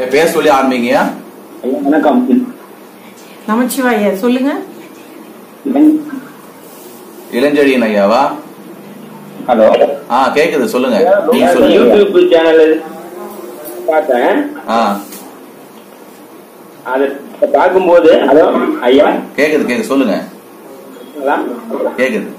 பே- பேர் சொல்லி ஆரம்பிங்கய்யா ஐயா வணக்கம் நமச்சிவாய சொல்லுங்க இளஞ்செழியன் ஐயாவா ஹலோ ஆ கேக்குது சொல்லுங்க நீங்க சொல்லுங்க யூடியூப் சேனல் பார்த்தேன் ஆ அது பார்க்கும்போது ஹலோ ஐயா கேக்குது கேக்குது சொல்லுங்க கேக்குது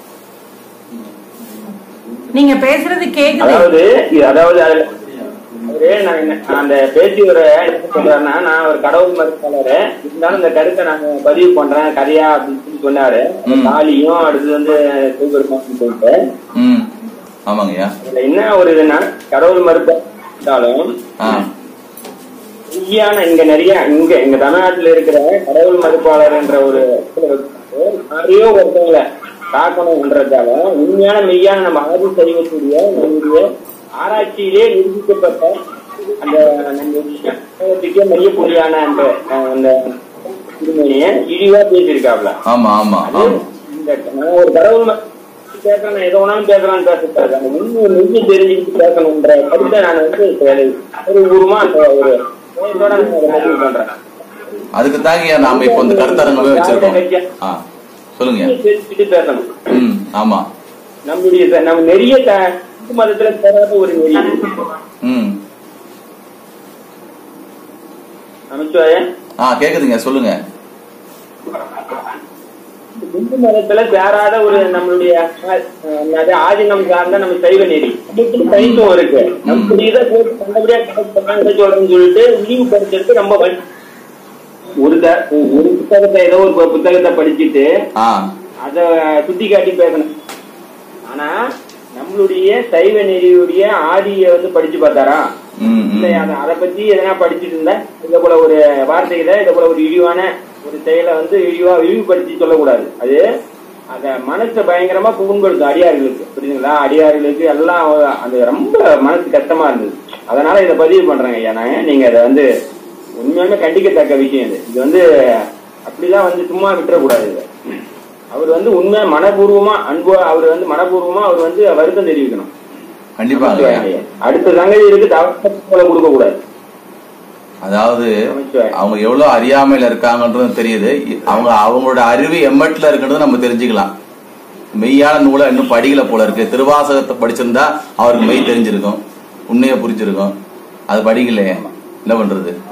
நீங்க பேசுறது கேக்குது அதாவது இது அதாவது அதுல அவரு நான் என்ன- அந்த பேச்சு ஒரு என்ன சொல்றாருன்னா நான் ஒரு கடவுள் மறுப்பாளர் இருந்தாலும் இந்த கருத்தை நான் பதிவு பண்றேன் கதையா அப்படின்னு சொல்லி சொன்னாரு ம். தாலியும் அடுத்து வந்து சிவபெருமான் சொல்லிட்டு ம் ஆமாங்கய்யா இதுல என்ன ஒரு இதுன்னா கடவுள் மறுப்பு இருந்தாலும் ஆ உண்மையான இங்க நிறைய இங்க எங்க தமிழ்நாட்டுல இருக்கிற கடவுள் மறுப்பாளர் என்ற ஒரு நிறைய ஒருத்தவங்களை தாக்கணும்ன்றதால உண்மையான மெய்யான நம்ம ஆதி சைவத்துடைய நம்முடைய ஆராய்ச்சியிலே நிரூபிக்கப்பட்ட அந்த நம்முடைய சமூகத்துக்கே மையப்புள்ளியான அந்த அஹ், அந்த திருமணியை இழிவா பேசியிருக்காப்ல ஆமா ஆமா அது ஆமா இந்த நான் ஒரு கடவுள் ம- பேசுறேன் நான் எதை வேணாலும் பேசலாம்னு பேசக்கூடாது அந்த உண்மை நெஞ்சு தெரிஞ்சுக்கிட்டு பேசணுன்ற கருத்தை நான் வந்து ஒரு ஊருமா அந்த ஒரு கோயத்தோட நான் அதை பதிவு பண்றேன் அதுக்கு தாங்கய்யா நாம இப்போ இந்த கருத்தரங்கமே வச்சிருக்கோம் ஆ சொல்லுங்க உண்மையை தெரிஞ்சுக்கிட்டு பேசணும் ம் ஆமா நம்முடைய ச- நம்ம நெறிய த- இந்து மதத்துல தராத ஒரு நெறி ம் நமச்சிவாயன் ஆ கேக்குதுங்க சொல்லுங்க இந்து மதத்துல சேராத ஒரு நம்மளுடைய அஹ், அதாவது ஆதினம் சார்ந்த நம்ம சைவ நெறி அதுக்கு தனித்துவம் இருக்கு நம்ம இதை போட்டு நல்லபடியா கரெக்ட் பண்ணாங்க சொல்றேன்னு சொல்லிட்டு இழிவுபடுத்துறது ரொம்ப வலி ஒரு த- ஒரு புத்தகத்தை ஏதோ ஒரு பு- புத்தகத்தை படிச்சுட்டு ஆ அத சுத்தி காட்டி பேசணும் ஆனா நம்மளுடைய சைவ நெறியுடைய ஆதிய வந்து படிச்சு பார்த்தாரா ம் ம் இல்ல அத அதை பத்தி எதனா படிச்சுட்டு இருந்தா இத போல ஒரு வார்த்தைகளை இத போல ஒரு இழிவான ஒரு செயலை வந்து இழிவா இழிவுபடுத்தி சொல்லக்கூடாது அது அத மனசை பயங்கரமா புண்படுத்தும் அடியார்களுக்கு புரியுதுங்களா அடியார்களுக்கு எல்லாம் அது ரொம்ப மனசு கஷ்டமா இருந்தது அதனால இதை பதிவு பண்றேங்க ஐயா நாங்க நீங்க அதை வந்து உண்மையாலுமே கண்டிக்கத்தக்க விஷயம் இது இது வந்து அப்படிலாம் வந்து சும்மா விட்டுறக்கூடாது இதை அவர் வந்து உண்மையா மனப்பூர்வமா அன்பு அவர் வந்து மனப்பூர்வமா அவர் வந்து வருத்தம் தெரிவிக்கணும் கண்டிப்பாங்க அடுத்த சங்கதி இருக்கு தவறு கொடுக்க கூடாது அதாவது நமச்சிவாயம். அவங்க எவ்வளவு அறியாமையில இருக்காங்கன்றது தெரியுது அவங்க அவங்களோட அறிவு எம்மட்டில் இருக்கிறது நம்ம தெரிஞ்சுக்கலாம் மெய்யான நூலை இன்னும் படிக்கல போல இருக்கு திருவாசகத்தை படிச்சிருந்தா அவருக்கு மெய் தெரிஞ்சிருக்கும் உண்மையை புரிஞ்சிருக்கும் அது படிக்கலையே என்ன பண்றது